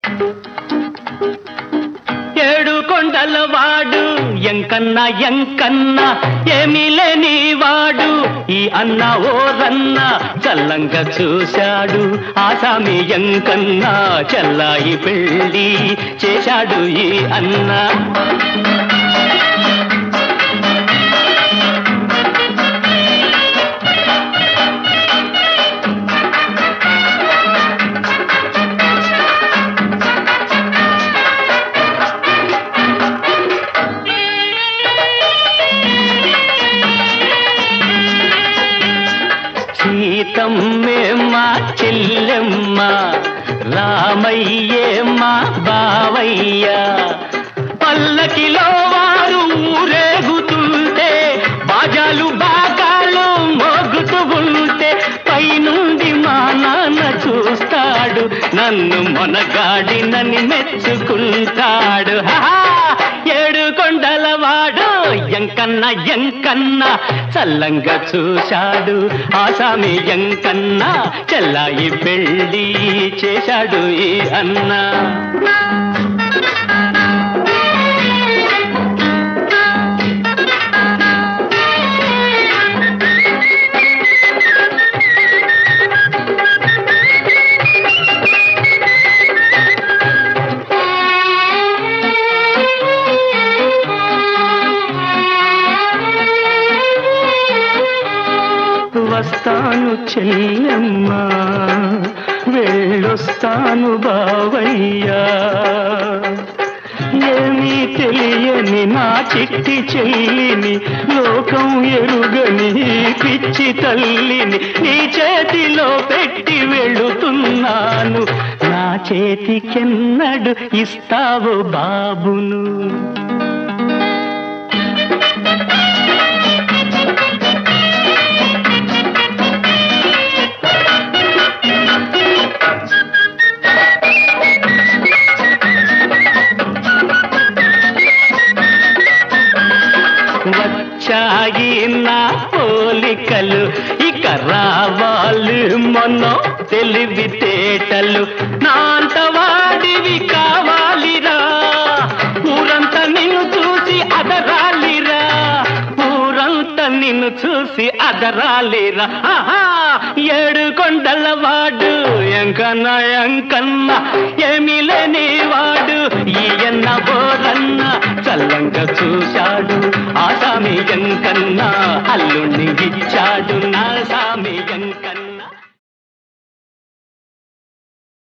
ఏడు కొండల వాడు ఎంకన్న ఎంకన్న ఏమీ లేని వాడు ఈ అన్న ఓరన్న చల్లంగా చూశాడు ఆసామి ఎంకన్న చెల్లాయి పెళ్ళి చేశాడు ఈ అన్న సీతమ్మేమ్మ చెల్లెమ్మ రామయ్యేమ్మ బావయ్య పల్లకిలో వారు ఊరేగుతుంటే బాజాలు బాగాలు మోగుతూ ఉంటే పైనుండి మా నాన్న చూస్తాడు నన్ను మొనగాడినని మెచ్చుకుంటాడు హాహా! ఏడు కొండల వాడు ఎంకన్న ఎంకన్న చల్లంగా చూశాడు ఆసామి ఎంకన్న చెల్లాయి పెళ్ళి చేశాడు ఈ అన్న వస్తాను చెల్లెమ్మ వెళ్ళొస్తాను బావయ్యా ఏమీ తెలియని నా చిట్టి చెల్లిని లోకం ఎరుగని ఈ పిచ్చి తల్లిని నీ చేతిలో పెట్టి వెళుతున్నాను నా చేతికెన్నడు ఇస్తావు బాబును వచ్చాయి నా పోలికలు ఇక రావాలి మొన్న తెలివితేటలు నా అంత వాడివి కావాలిరా ఊరంతా నిన్ను చూసి అదరాలిరా ఊరంతా నిన్ను చూసి అదరాలిరా ఆహా ఏడు కొండల వాడు ఎంకన్న ఎంకన్న ఏమీ లేని వాడు ఈయన్న బోరన్న చల్లంగా చూశాడు ఆసామి ఎంకన్న అల్లుణ్ణి ఇచ్చాడు నా సామి ఎంకన్న